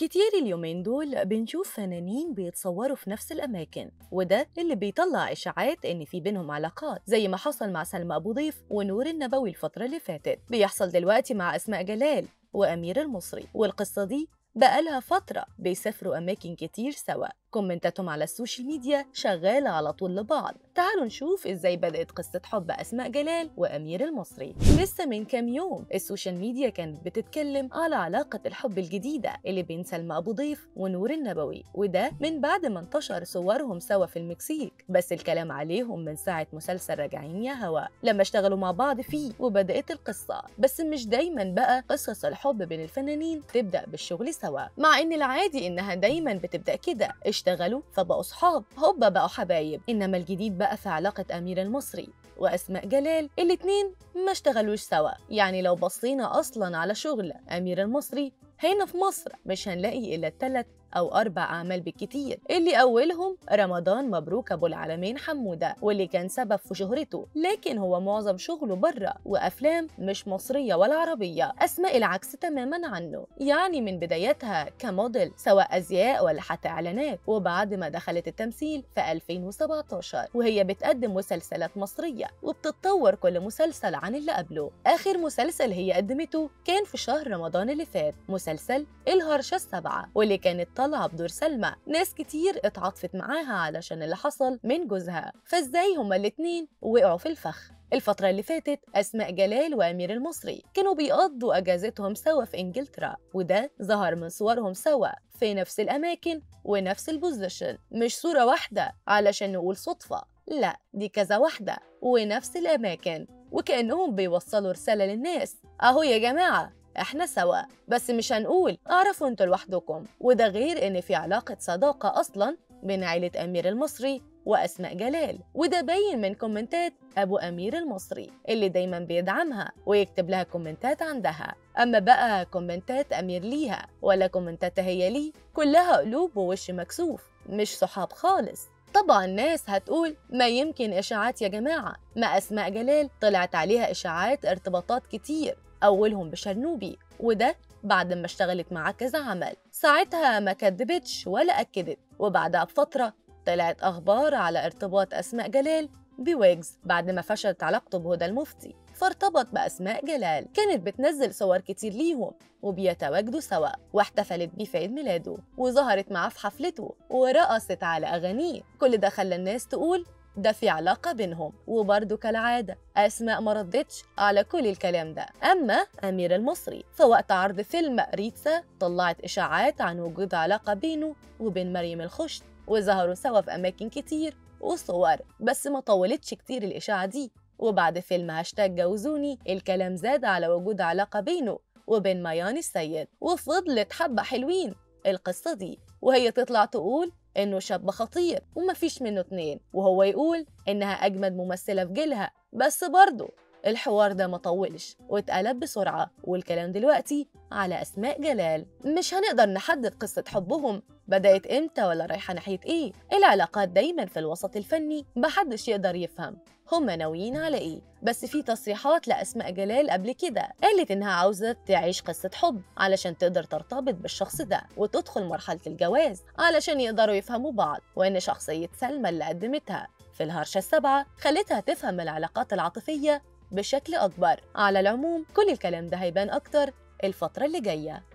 كتير اليومين دول بنشوف فنانين بيتصوروا في نفس الأماكن وده اللي بيطلع إشاعات إن في بينهم علاقات زي ما حصل مع سلمى أبو ضيف ونور النبوي الفترة اللي فاتت بيحصل دلوقتي مع أسماء جلال وأمير المصري والقصة دي بقالها فترة بيسافروا أماكن كتير سوا كومنتاتهم على السوشيال ميديا شغالة على طول لبعض تعالوا نشوف ازاي بدأت قصة حب أسماء جلال وأمير المصري لسه من كام يوم السوشيال ميديا كانت بتتكلم على علاقة الحب الجديدة اللي بين سلمى أبو ضيف ونور النبوي وده من بعد ما انتشر صورهم سوا في المكسيك بس الكلام عليهم من ساعة مسلسل راجعين يا هوا لما اشتغلوا مع بعض فيه وبدأت القصة بس مش دايما بقى قصص الحب بين الفنانين تبدأ بالشغل سوا مع ان العادي انها دايما بتبدأ كده اشتغلوا فبقوا صحاب هوبا بقوا حبايب انما الجديد بقى في علاقة امير المصري واسماء جلال الاتنين ما اشتغلوش سوا يعني لو بصينا اصلا على شغل امير المصري هنا في مصر مش هنلاقي الا الثلاث أو أربع أعمال بالكتير اللي أولهم رمضان مبروك أبو العالمين حمودة واللي كان سبب في شهرته لكن هو معظم شغله بره وأفلام مش مصرية ولا عربية أسماء العكس تماما عنه يعني من بدايتها كموديل سواء أزياء ولا حتى إعلانات وبعد ما دخلت التمثيل في 2017 وهي بتقدم مسلسلات مصرية وبتتطور كل مسلسل عن اللي قبله آخر مسلسل هي قدمته كان في شهر رمضان اللي فات مسلسل الهرشة السبعة واللي كانت طالعة بدور سلمى ناس كتير اتعاطفت معاها علشان اللي حصل من جوزها فازاي هما الاتنين وقعوا في الفخ الفترة اللي فاتت أسماء جلال وأمير المصري كانوا بيقضوا أجازتهم سوا في إنجلترا وده ظهر من صورهم سوا في نفس الأماكن ونفس البوزيشن مش صورة واحدة علشان نقول صدفة لا دي كذا واحدة ونفس الأماكن وكأنهم بيوصلوا رسالة للناس أهو يا جماعة احنا سوا بس مش هنقول اعرفوا انتوا لوحدكم وده غير ان في علاقة صداقة اصلا بين عيلة امير المصري واسماء جلال وده باين من كومنتات ابو امير المصري اللي دايما بيدعمها ويكتب لها كومنتات عندها اما بقى كومنتات امير ليها ولا كومنتاتها هي ليه كلها قلوب ووش مكسوف مش صحاب خالص طبعا الناس هتقول ما يمكن اشاعات يا جماعه ما اسماء جلال طلعت عليها اشاعات ارتباطات كتير أولهم بشرنوبي وده بعد ما اشتغلت معاه كذا عمل ساعتها ما كدبتش ولا أكدت وبعدها بفترة طلعت أخبار على ارتباط أسماء جلال بويجز بعد ما فشلت علاقته بهدى المفتي فارتبط بأسماء جلال كانت بتنزل صور كتير ليهم وبيتواجدوا سوا واحتفلت بيه في عيد ميلاده وظهرت معاه في حفلته ورقصت على أغانيه كل ده خلى الناس تقول ده في علاقة بينهم وبرضه كالعادة أسماء ما ردتش على كل الكلام ده أما أمير المصري فوقت عرض فيلم ريتسا طلعت إشاعات عن وجود علاقة بينه وبين مريم الخشت وظهروا سوا في أماكن كتير وصور بس ما طولتش كتير الإشاعة دي وبعد فيلم هاشتاج جوزوني الكلام زاد على وجود علاقة بينه وبين ميان السيد وفضلت حبة حلوين القصة دي وهي تطلع تقول إنه شاب خطير ومفيش منه اتنين وهو يقول إنها أجمد ممثلة في جيلها بس برضه الحوار ده مطولش واتقلب بسرعة والكلام دلوقتي على أسماء جلال مش هنقدر نحدد قصة حبهم بدأت إمتى ولا رايحة ناحية إيه العلاقات دايما في الوسط الفني محدش يقدر يفهم هما ناويين على إيه بس في تصريحات لأسماء جلال قبل كده قالت إنها عاوزة تعيش قصة حب علشان تقدر ترتبط بالشخص ده وتدخل مرحلة الجواز علشان يقدروا يفهموا بعض وإن شخصية سلمى اللي قدمتها في الهرشة السبعة خلتها تفهم العلاقات العاطفية بشكل أكبر على العموم كل الكلام ده هيبان أكتر الفترة اللي جاية